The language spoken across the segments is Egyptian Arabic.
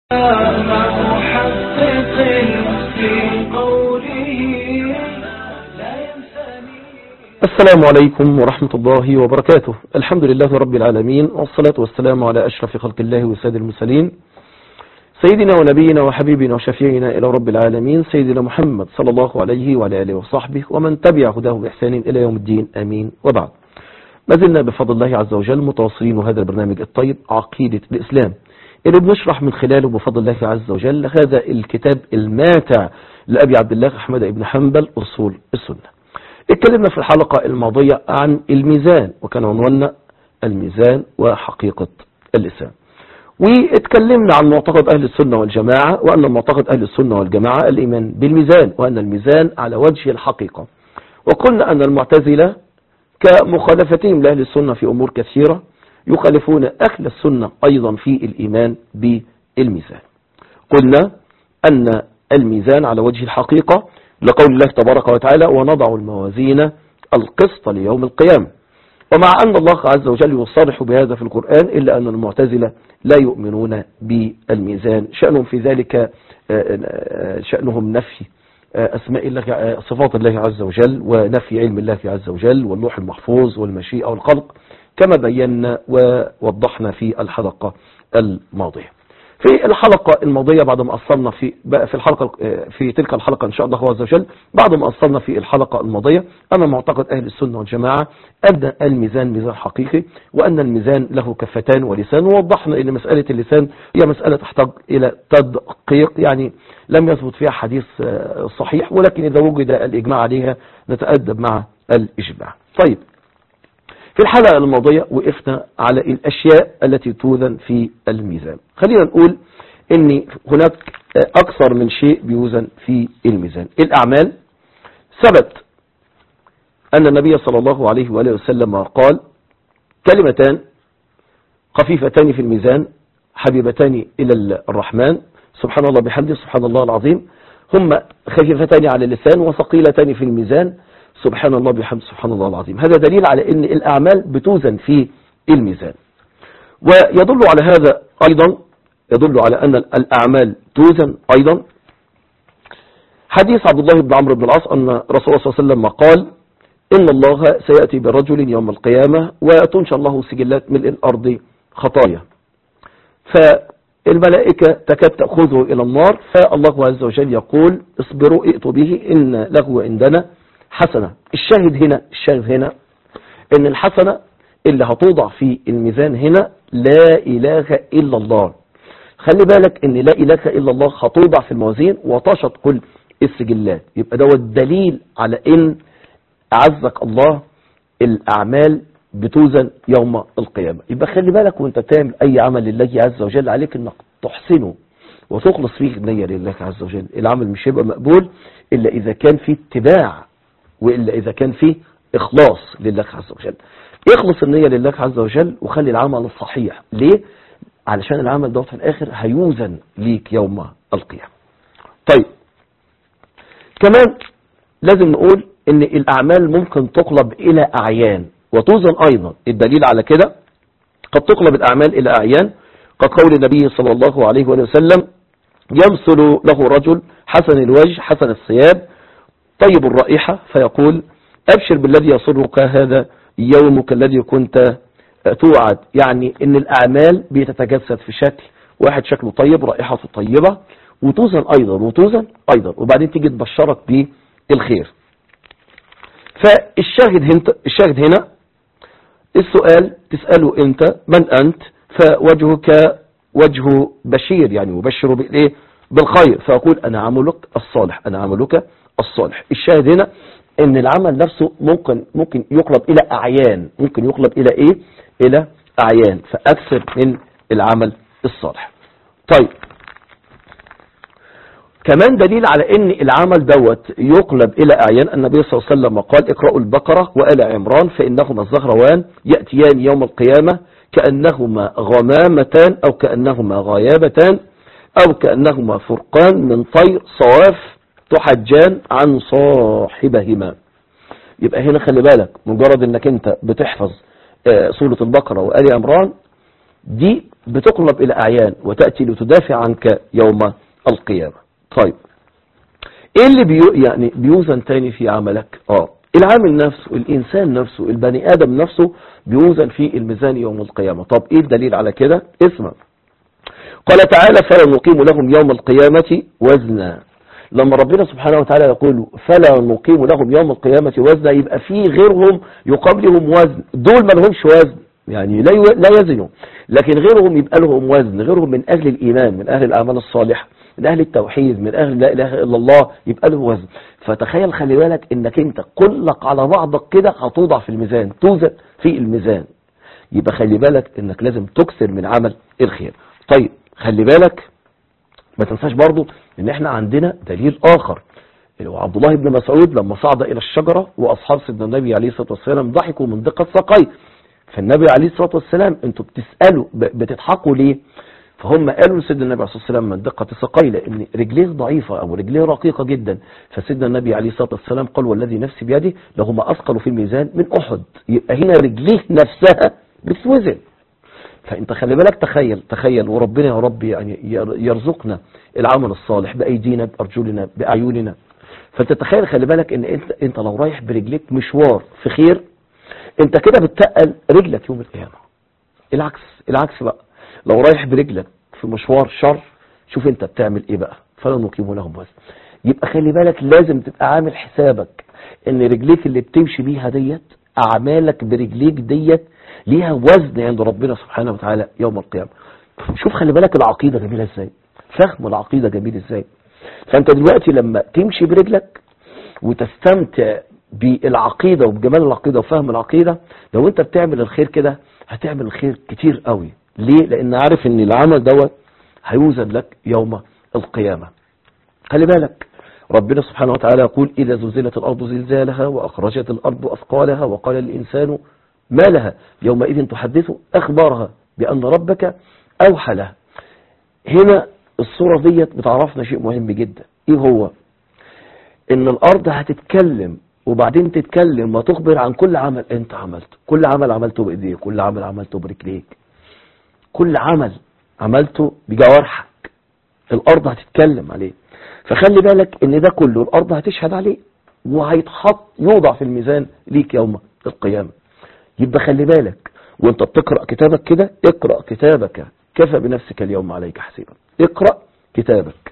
مع محقق في قوله لا ينساني السلام عليكم ورحمة الله وبركاته الحمد لله رب العالمين والصلاة والسلام على أشرف خلق الله وسيد المرسلين سيدنا ونبينا وحبيبنا وشفيعنا إلى رب العالمين سيدنا محمد صلى الله عليه وعلى آله وصحبه ومن تبع هداه بإحسان إلى يوم الدين آمين وبعد ما زلنا بفضل الله عز وجل متواصلين هذا البرنامج الطيب عقيدة الإسلام اللي بنشرح من خلاله بفضل الله عز وجل هذا الكتاب الماتع لأبي عبد الله أحمد بن حنبل أصول السنة اتكلمنا في الحلقة الماضية عن الميزان وكان عنواننا الميزان وحقيقة اللسان واتكلمنا عن معتقد أهل السنة والجماعة وأن معتقد أهل السنة والجماعة الإيمان بالميزان وأن الميزان على وجه الحقيقة وقلنا أن المعتزلة كمخالفتهم لأهل السنة في أمور كثيرة يخالفون أهل السنة أيضا في الإيمان بالميزان قلنا أن الميزان على وجه الحقيقة لقول الله تبارك وتعالى ونضع الموازين القسط ليوم القيامة ومع أن الله عز وجل يصرح بهذا في القرآن إلا أن المعتزلة لا يؤمنون بالميزان شأنهم في ذلك شأنهم نفي أسماء الله صفات الله عز وجل ونفي علم الله عز وجل واللوح المحفوظ والمشيئة والخلق كما بينا ووضحنا في الحلقة الماضية في الحلقة الماضية بعد ما أصلنا في في الحلقة في تلك الحلقة إن شاء الله عز وجل بعد ما أصلنا في الحلقة الماضية أن معتقد أهل السنة والجماعة أن الميزان ميزان حقيقي وأن الميزان له كفتان ولسان ووضحنا أن مسألة اللسان هي مسألة تحتاج إلى تدقيق يعني لم يثبت فيها حديث صحيح ولكن إذا وجد الإجماع عليها نتأدب مع الإجماع طيب في الحلقة الماضية وقفنا على الأشياء التي توزن في الميزان خلينا نقول ان هناك أكثر من شيء بيوزن في الميزان الأعمال ثبت أن النبي صلى الله عليه وآله وسلم قال كلمتان خفيفتان في الميزان حبيبتان إلى الرحمن سبحان الله بحمده سبحان الله العظيم هما خفيفتان على اللسان وثقيلتان في الميزان سبحان الله بحمد سبحان الله العظيم هذا دليل على ان الأعمال بتوزن في الميزان ويدل على هذا أيضا يدل على أن الأعمال توزن أيضا حديث عبد الله بن عمرو بن العاص أن رسول الله صلى الله عليه وسلم قال إن الله سيأتي برجل يوم القيامة وتنشى الله سجلات ملء الأرض خطايا فالملائكة تكاد تأخذه إلى النار فالله عز وجل يقول اصبروا ائتوا به إن له عندنا حسنة الشاهد هنا الشاهد هنا ان الحسنة اللي هتوضع في الميزان هنا لا اله الا الله خلي بالك ان لا اله الا الله هتوضع في الموازين وتشط كل السجلات يبقى ده الدليل على ان اعزك الله الاعمال بتوزن يوم القيامة يبقى خلي بالك وانت تعمل اي عمل لله عز وجل عليك انك تحسنه وتخلص فيه النية لله عز وجل العمل مش هيبقى مقبول الا اذا كان فيه اتباع وإلا إذا كان فيه إخلاص لله عز وجل اخلص النية لله عز وجل وخلي العمل الصحيح ليه؟ علشان العمل دوت في الآخر هيوزن ليك يوم القيامة طيب كمان لازم نقول ان الأعمال ممكن تقلب إلى أعيان وتوزن أيضا الدليل على كده قد تقلب الأعمال إلى أعيان قد قول النبي صلى الله عليه وسلم يمثل له رجل حسن الوجه حسن الثياب طيب الرائحة فيقول أبشر بالذي يصرك هذا يومك الذي كنت توعد يعني ان الأعمال بتتجسد في شكل واحد شكله طيب رائحته طيبة وتوزن أيضا وتوزن أيضا وبعدين تيجي تبشرك بالخير فالشاهد هنا الشاهد هنا السؤال تسأله انت من أنت فوجهك وجه بشير يعني مبشر بالايه بالخير فيقول أنا عملك الصالح أنا عملك الصالح الشاهد هنا ان العمل نفسه ممكن ممكن يقلب الى اعيان ممكن يقلب الى ايه الى اعيان فاكثر من العمل الصالح طيب كمان دليل على ان العمل دوت يقلب الى اعيان النبي صلى الله عليه وسلم قال اقرأوا البقرة وآل عمران فانهما الزهروان يأتيان يوم القيامة كأنهما غمامتان او كأنهما غيابتان او كأنهما فرقان من طير صواف تحجان عن صاحبهما يبقى هنا خلي بالك مجرد انك انت بتحفظ سورة البقرة وآل عمران دي بتقلب إلى أعيان وتأتي لتدافع عنك يوم القيامة طيب ايه اللي بيو يعني بيوزن تاني في عملك اه العامل نفسه الانسان نفسه البني ادم نفسه بيوزن في الميزان يوم القيامة طب ايه الدليل على كده اسمع قال تعالى فلا نقيم لهم يوم القيامة وزنا لما ربنا سبحانه وتعالى يقول فلا نقيم لهم يوم القيامة وزنا يبقى في غيرهم يقام لهم وزن دول ما لهمش وزن يعني لا يو- لا يزنوا لكن غيرهم يبقى لهم وزن غيرهم من أهل الإيمان من أهل الأعمال الصالحة من أهل التوحيد من أهل لا إله إلا الله يبقى له وزن فتخيل خلي بالك إنك أنت كلك على بعضك كده هتوضع في الميزان توزن في الميزان يبقى خلي بالك إنك لازم تكثر من عمل الخير طيب خلي بالك ما تنساش برضو ان احنا عندنا دليل اخر اللي هو عبد الله بن مسعود لما صعد الى الشجرة واصحاب سيدنا النبي عليه الصلاة والسلام ضحكوا من دقة ساقيه فالنبي عليه الصلاة والسلام انتوا بتسألوا ب- بتضحكوا ليه فهم قالوا لسيدنا النبي عليه الصلاة والسلام من دقة ساقيه لان رجليه ضعيفة او رجليه رقيقة جدا فسيدنا النبي عليه الصلاة والسلام قال والذي نفسي بيده لهما اثقل في الميزان من احد يبقى هنا رجليه نفسها بتوزن فانت خلي بالك تخيل تخيل وربنا يا رب يعني ير- يرزقنا العمل الصالح بايدينا بارجلنا باعيننا فانت تخيل خلي بالك ان انت انت لو رايح برجليك مشوار في خير انت كده بتتقل رجلك يوم القيامه العكس العكس بقى لو رايح برجلك في مشوار شر شوف انت بتعمل ايه بقى فلا نقيم لهم وزن يبقى خلي بالك لازم تبقى عامل حسابك ان رجليك اللي بتمشي بيها ديت اعمالك برجليك ديت ليها وزن عند ربنا سبحانه وتعالى يوم القيامة شوف خلي بالك العقيدة جميلة ازاي فهم العقيدة جميل ازاي فانت دلوقتي لما تمشي برجلك وتستمتع بالعقيدة وبجمال العقيدة وفهم العقيدة لو انت بتعمل الخير كده هتعمل الخير كتير قوي ليه لان عارف ان العمل دوت هيوزن لك يوم القيامة خلي بالك ربنا سبحانه وتعالى يقول إذا زلزلت الأرض زلزالها وأخرجت الأرض أثقالها وقال الإنسان ما لها يومئذ تحدث أخبارها بأن ربك أوحى لها هنا الصورة ديت بتعرفنا شيء مهم جدا إيه هو إن الأرض هتتكلم وبعدين تتكلم وتخبر عن كل عمل أنت عملته كل عمل عملته بإيديك كل عمل عملته برجليك كل عمل عملته بجوارحك الأرض هتتكلم عليه فخلي بالك ان ده كله الارض هتشهد عليه وهيتحط يوضع في الميزان ليك يوم القيامة يبقى خلي بالك وانت بتقرأ كتابك كده اقرأ كتابك كفى بنفسك اليوم عليك حسيبا اقرأ كتابك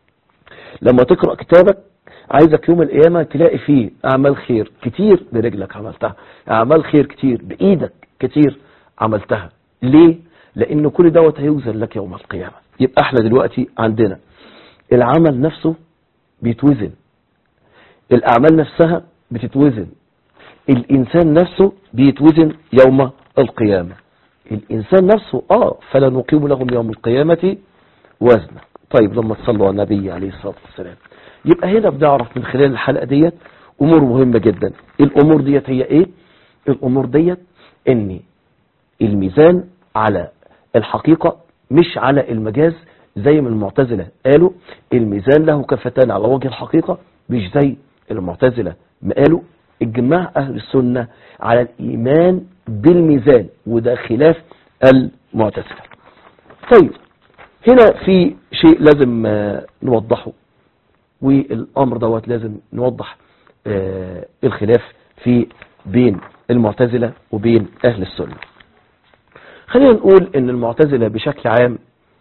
لما تقرأ كتابك عايزك يوم القيامة تلاقي فيه أعمال خير كتير برجلك عملتها أعمال خير كتير بإيدك كتير عملتها ليه؟ لأن كل دوت هيوزن لك يوم القيامة يبقى احنا دلوقتي عندنا العمل نفسه بيتوزن الأعمال نفسها بتتوزن الإنسان نفسه بيتوزن يوم القيامة الإنسان نفسه آه فلا نقيم لهم يوم القيامة وزنا طيب لما تصلوا على النبي عليه الصلاة والسلام يبقى هنا بنعرف من خلال الحلقة ديت أمور مهمة جدا الأمور ديت هي إيه الأمور ديت إن الميزان على الحقيقة مش على المجاز زي ما المعتزلة قالوا الميزان له كفتان على وجه الحقيقة مش زي المعتزلة ما قالوا اجماع أهل السنة على الإيمان بالميزان وده خلاف المعتزلة طيب هنا في شيء لازم آه، نوضحه والأمر دوت لازم نوضح آه، الخلاف في بين المعتزلة وبين أهل السنة خلينا نقول ان المعتزلة بشكل عام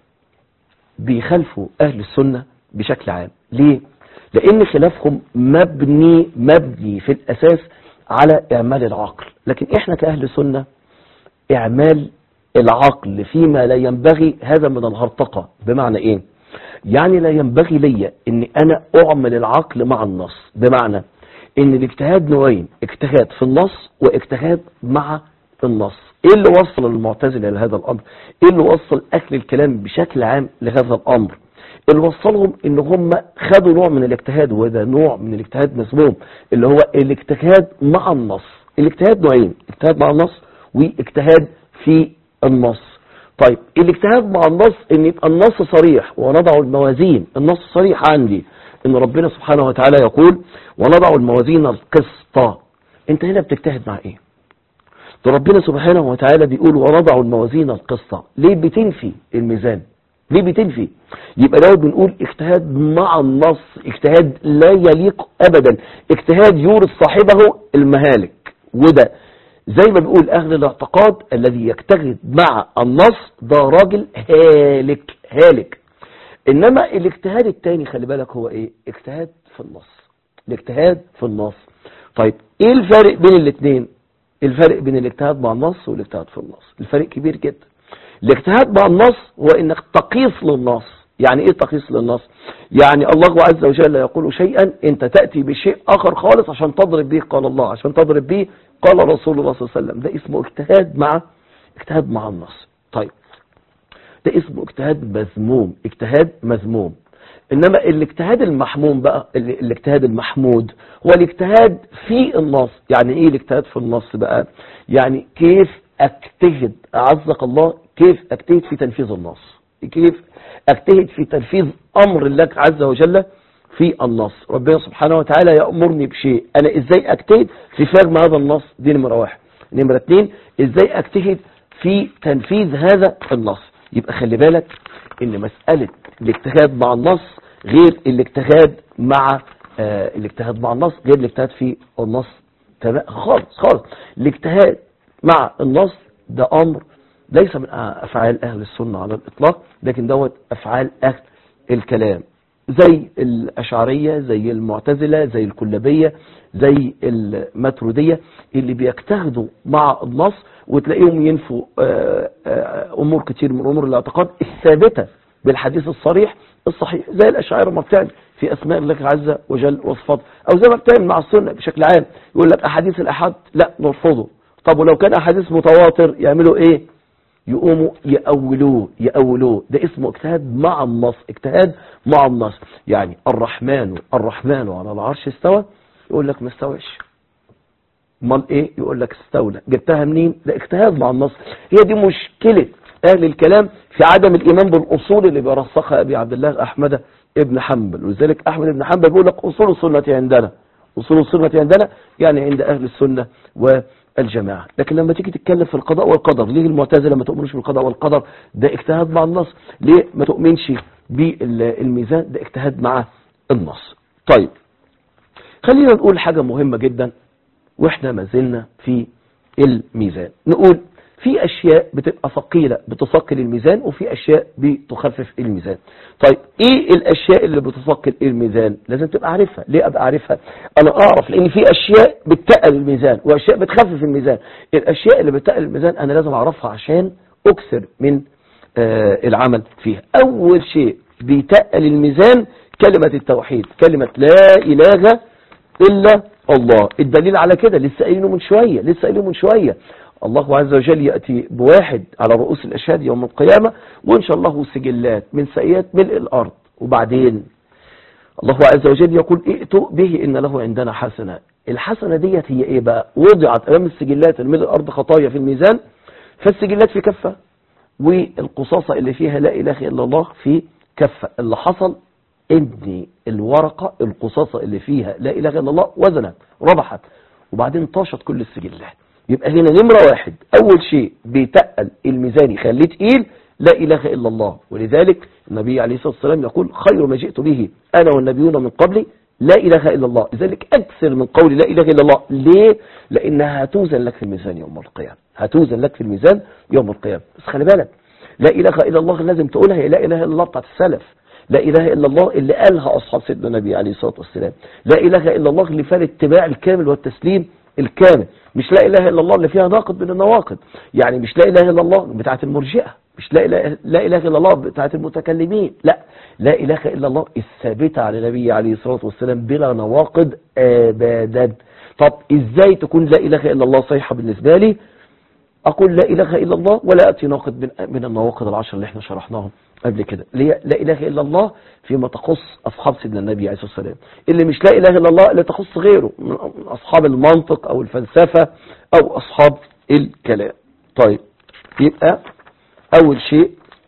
بيخالفوا أهل السنة بشكل عام ليه؟ لأن خلافهم مبني مبني في الأساس على إعمال العقل لكن إحنا كأهل سنة إعمال العقل فيما لا ينبغي هذا من الهرطقة بمعنى إيه؟ يعني لا ينبغي لي أن أنا أعمل العقل مع النص بمعنى أن الاجتهاد نوعين اجتهاد في النص واجتهاد مع النص ايه اللي وصل المعتزلة لهذا الامر ايه اللي وصل اهل الكلام بشكل عام لهذا الامر اللي وصلهم ان هم خدوا نوع من الاجتهاد وده نوع من الاجتهاد مذموم اللي هو الاجتهاد مع النص الاجتهاد نوعين اجتهاد مع النص واجتهاد في النص طيب الاجتهاد مع النص ان يبقى النص صريح ونضع الموازين النص صريح عندي ان ربنا سبحانه وتعالى يقول ونضع الموازين القسط انت هنا بتجتهد مع ايه ده ربنا سبحانه وتعالى بيقول ونضع الموازين القصة ليه بتنفي الميزان ليه بتنفي يبقى لو بنقول اجتهاد مع النص اجتهاد لا يليق ابدا اجتهاد يورث صاحبه المهالك وده زي ما بيقول اهل الاعتقاد الذي يجتهد مع النص ده راجل هالك هالك انما الاجتهاد التاني خلي بالك هو ايه اجتهاد في النص الاجتهاد في النص طيب ايه الفرق بين الاثنين الفرق بين الاجتهاد مع النص والاجتهاد في النص الفرق كبير جدا الاجتهاد مع النص هو انك تقيس للنص يعني ايه تقيس للنص يعني الله عز وجل يقول شيئا انت تأتي بشيء اخر خالص عشان تضرب به قال الله عشان تضرب به قال رسول الله صلى الله عليه وسلم ده اسمه اجتهاد مع اجتهاد مع النص طيب ده اسمه اجتهاد مذموم اجتهاد مذموم انما الاجتهاد المحموم بقى ال- الاجتهاد المحمود هو الاجتهاد في النص يعني ايه الاجتهاد في النص بقى يعني كيف اجتهد اعزك الله كيف اجتهد في تنفيذ النص كيف اجتهد في تنفيذ امر الله عز وجل في النص ربنا سبحانه وتعالى يأمرني بشيء انا ازاي اجتهد في فهم هذا النص دي نمرة واحد نمرة اتنين ازاي اجتهد في تنفيذ هذا النص يبقى خلي بالك ان مسألة الاجتهاد مع النص غير الاجتهاد مع آه الاجتهاد مع النص غير الاجتهاد في النص تمام خالص خالص الاجتهاد مع النص ده امر ليس من افعال اهل السنة على الاطلاق لكن دوت افعال اهل الكلام زي الاشعرية زي المعتزلة زي الكلابية زي الماترودية اللي بيجتهدوا مع النص وتلاقيهم ينفوا آه، آه، امور كتير من امور الاعتقاد الثابتة بالحديث الصريح الصحيح زي الاشاعره ما بتعمل في اسماء الله عز وجل وصفاته او زي ما بتعمل مع السنه بشكل عام يقول لك احاديث الاحاد لا نرفضه طب ولو كان احاديث متواتر يعملوا ايه يقوموا يأولوه يأولوه ده اسمه اجتهاد مع النص اجتهاد مع النص يعني الرحمن الرحمن على العرش استوى يقول لك ما استواش امال ايه يقول لك استولى جبتها منين ده اجتهاد مع النص هي دي مشكلة اهل الكلام في عدم الايمان بالاصول اللي بيرسخها ابي عبد الله احمد ابن حنبل ولذلك احمد ابن حنبل بيقول لك اصول السنة عندنا اصول السنة عندنا يعني عند اهل السنة والجماعة لكن لما تيجي تتكلم في القضاء والقدر ليه المعتزلة ما تؤمنش بالقضاء والقدر ده اجتهاد مع النص ليه ما تؤمنش بالميزان ده اجتهاد مع النص طيب خلينا نقول حاجة مهمة جدا واحنا ما زلنا في الميزان نقول في اشياء بتبقى ثقيلة بتثقل الميزان وفي اشياء بتخفف الميزان طيب ايه الاشياء اللي بتثقل الميزان لازم تبقى عارفها ليه ابقى عارفها انا اعرف لان في اشياء بتقل الميزان واشياء بتخفف الميزان الاشياء اللي بتقل الميزان انا لازم اعرفها عشان اكثر من آه العمل فيها اول شيء بيتقل الميزان كلمة التوحيد كلمة لا اله الا الله الدليل على كده لسه قايلينه من شوية لسه قايلينه من شوية الله عز وجل يأتي بواحد على رؤوس الأشهاد يوم القيامة وإن شاء الله سجلات من سيئات ملء الأرض وبعدين الله عز وجل يقول ائتوا به إن له عندنا حسنة الحسنة ديت هي إيه بقى وضعت أمام السجلات الملء الأرض خطايا في الميزان فالسجلات في كفة والقصاصة اللي فيها لا إله إلا الله في كفة اللي حصل ان الورقة القصاصة اللي فيها لا اله الا الله وزنت ربحت وبعدين طاشت كل السجلات يبقى هنا نمرة واحد اول شيء بيتقل الميزان يخليه تقيل لا اله الا الله ولذلك النبي عليه الصلاة والسلام يقول خير ما جئت به انا والنبيون من قبلي لا اله الا الله لذلك اكثر من قول لا اله الا الله ليه لانها هتوزن لك في الميزان يوم القيامة هتوزن لك في الميزان يوم القيامة بس خلي بالك لا اله الا الله لازم تقولها هي لا اله الا الله بتاعت السلف لا إله إلا الله اللي قالها أصحاب سيدنا النبي عليه الصلاة والسلام لا إله إلا الله اللي فيها الاتباع الكامل والتسليم الكامل مش لا إله إلا الله اللي فيها ناقد من النواقد يعني مش لا إله إلا الله بتاعت المرجئة مش لا إله, لا إله إلا الله بتاعت المتكلمين لا لا إله إلا الله الثابتة على النبي عليه الصلاة والسلام بلا نواقد أبدا طب إزاي تكون لا إله إلا الله صحيحة بالنسبة لي أقول لا إله إلا الله ولا أتي ناقد من, من النواقد العشر اللي احنا شرحناهم قبل كده اللي هي لا إله إلا الله فيما تخص أصحاب سيدنا النبي عليه الصلاة والسلام اللي مش لا إله إلا الله اللي تخص غيره من أصحاب المنطق أو الفلسفة أو أصحاب الكلام طيب يبقى أول شيء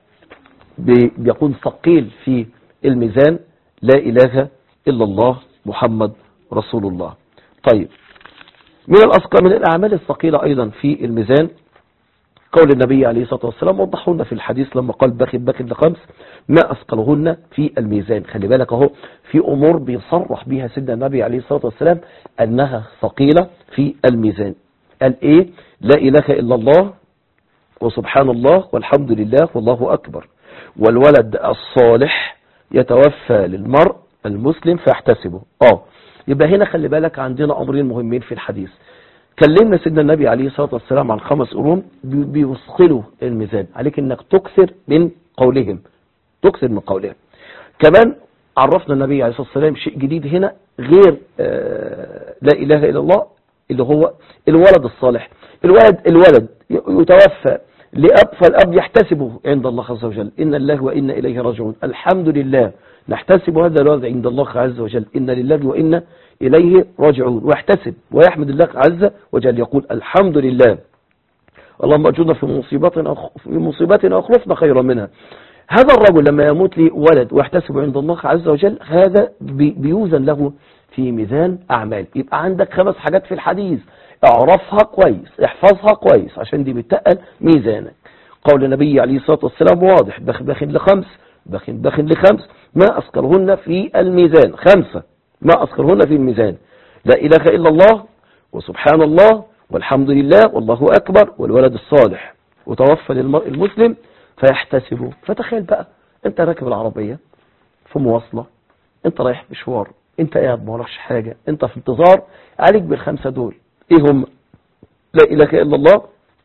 بيكون ثقيل في الميزان لا إله إلا الله محمد رسول الله طيب من الأثقال من الأعمال الثقيلة أيضا في الميزان قول النبي عليه الصلاة والسلام وضحوا لنا في الحديث لما قال بخل بخل لخمس ما أثقلهن في الميزان خلي بالك اهو في أمور بيصرح بها سيدنا النبي عليه الصلاة والسلام أنها ثقيلة في الميزان قال إيه لا إله إلا الله وسبحان الله والحمد لله والله أكبر والولد الصالح يتوفى للمرء المسلم فيحتسبه اه يبقى هنا خلي بالك عندنا أمرين مهمين في الحديث كلمنا سيدنا النبي عليه الصلاة والسلام عن خمس أمور بي- بيوصلوا الميزان عليك انك تكثر من قولهم تكثر من قولهم كمان عرفنا النبي عليه الصلاة والسلام شيء جديد هنا غير آه، لا إله إلا الله اللي هو الولد الصالح الولد الولد يتوفى لأب فالأب يحتسبه عند الله عز وجل إن الله وإنا إليه راجعون الحمد لله نحتسب هذا الولد عند الله عز وجل إن لله وإنا إليه راجعون ويحتسب ويحمد الله عز وجل يقول الحمد لله اللهم أجرنا في مصيبتنا في مصيبتنا أخلفنا خيرا منها هذا الرجل لما يموت لي ولد ويحتسب عند الله عز وجل هذا بي- بيوزن له في ميزان أعمال يبقى عندك خمس حاجات في الحديث اعرفها كويس احفظها كويس عشان دي بتقل ميزانك قول النبي عليه الصلاة والسلام واضح بخ بخ لخمس بخ بخ لخمس ما أذكرهن في الميزان خمسة ما أذكرهن في الميزان لا إله إلا الله وسبحان الله والحمد لله والله أكبر والولد الصالح وتوفى للمرء المسلم فيحتسبه فتخيل بقى انت راكب العربية في مواصلة انت رايح مشوار انت قاعد ما وراكش حاجة انت في انتظار عليك بالخمسة دول ايه هم لا اله الا الله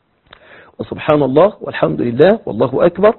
وسبحان الله والحمد لله والله اكبر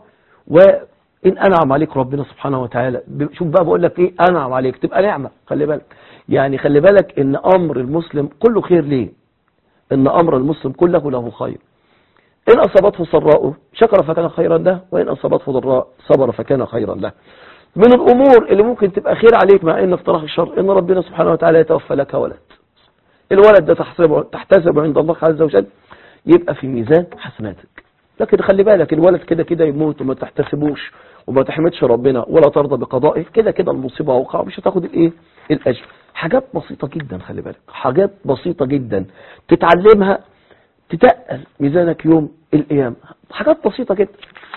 وان انعم عليك ربنا سبحانه وتعالى ب- شوف بقى بقول لك ايه انعم عليك تبقى نعمة خلي بالك يعني خلي بالك ان امر المسلم كله خير ليه ان امر المسلم كله له خير إن أصابته سراء شكر فكان خيرا له وإن أصابته ضراء صبر فكان خيرا له من الأمور اللي ممكن تبقى خير عليك مع إن افتراح الشر إن ربنا سبحانه وتعالى يتوفى لك ولد الولد ده تحسبه, تحتسبه عند الله عز وجل يبقى في ميزان حسناتك لكن خلي بالك الولد كده كده يموت وما تحتسبوش وما تحمدش ربنا ولا ترضى بقضائه كده كده المصيبة وقع مش هتاخد الايه الاجر حاجات بسيطة جدا خلي بالك حاجات بسيطة جدا تتعلمها تتقل ميزانك يوم القيامة حاجات بسيطة جدا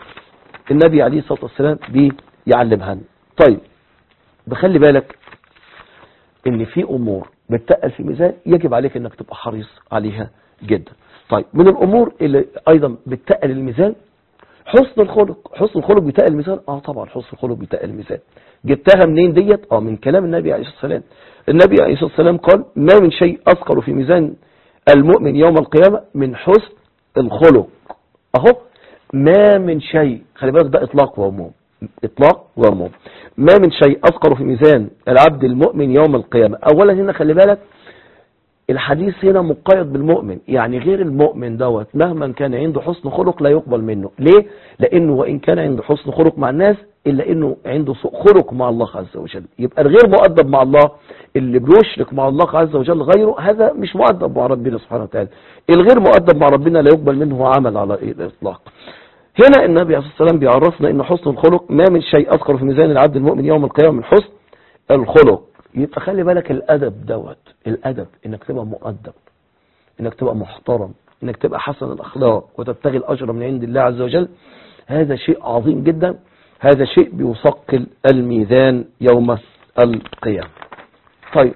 النبي عليه الصلاة والسلام بيعلمها لنا. طيب بخلي بالك ان في امور بتقل في ميزان يجب عليك انك تبقى حريص عليها جدا طيب من الامور اللي ايضا بتقل الميزان حسن الخلق حسن الخلق بيتقل الميزان اه طبعا حسن الخلق بيتقل الميزان جبتها منين ديت اه من كلام النبي عليه الصلاة والسلام النبي عليه الصلاة والسلام قال ما من شيء اثقل في ميزان المؤمن يوم القيامة من حسن الخلق اهو ما من شيء خلي بالك ده اطلاق وعموم اطلاق وعموم ما من شيء اثقل في ميزان العبد المؤمن يوم القيامة اولا هنا خلي بالك الحديث هنا مقيد بالمؤمن يعني غير المؤمن دوت مهما كان عنده حسن خلق لا يقبل منه ليه لانه وان كان عنده حسن خلق مع الناس الا انه عنده سوء خلق مع الله عز وجل يبقى الغير مؤدب مع الله اللي بيشرك مع الله عز وجل غيره هذا مش مؤدب مع ربنا سبحانه وتعالى الغير مؤدب مع ربنا لا يقبل منه عمل على الاطلاق هنا النبي عليه الصلاه والسلام بيعرفنا ان حسن الخلق ما من شيء اذكر في ميزان العبد المؤمن يوم القيامه من حسن الخلق يبقى خلي بالك الادب دوت الادب انك تبقى مؤدب انك تبقى محترم انك تبقى حسن الاخلاق وتبتغي الاجر من عند الله عز وجل هذا شيء عظيم جدا هذا شيء بيثقل الميزان يوم القيامه طيب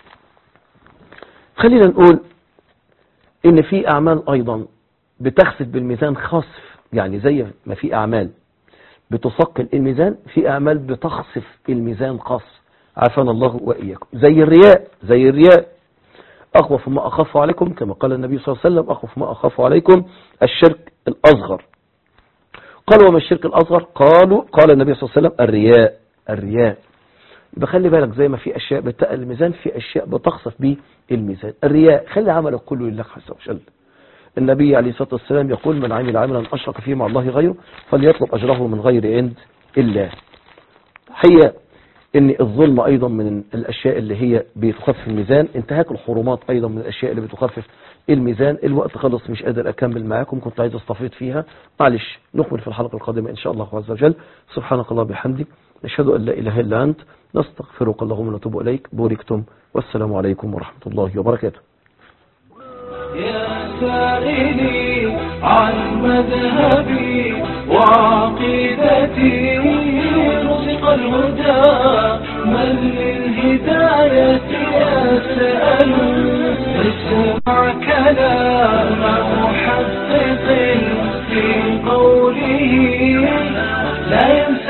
خلينا نقول ان في اعمال ايضا بتخسف بالميزان خسف يعني زي ما في اعمال بتثقل الميزان في اعمال بتخسف الميزان قص عافانا الله واياكم زي الرياء زي الرياء اخوف ما اخاف عليكم كما قال النبي صلى الله عليه وسلم اخوف ما اخاف عليكم الشرك الاصغر قالوا وما الشرك الاصغر قالوا قال النبي صلى الله عليه وسلم الرياء الرياء يبقى خلي بالك زي ما في اشياء بتقل الميزان في اشياء بتخسف به الميزان الرياء خلي عملك كله لله عز وجل النبي عليه الصلاة والسلام يقول من عمل عملا أشرك فيه مع الله غيره فليطلب أجره من غير عند الله هي ان الظلم ايضا من الاشياء اللي هي بتخفف الميزان انتهاك الحرمات ايضا من الاشياء اللي بتخفف الميزان الوقت خلص مش قادر اكمل معاكم كنت عايز استفيد فيها معلش نكمل في الحلقة القادمة ان شاء الله عز وجل سبحانك الله بحمدك نشهد ان لا اله الا انت نستغفرك اللهم ونتوب اليك بوركتم والسلام عليكم ورحمة الله وبركاته سائلي عن مذهبي وعقيدتي رزق الهدى من للهداية يسأل اسمع كلام محقق في قوله لا ينسى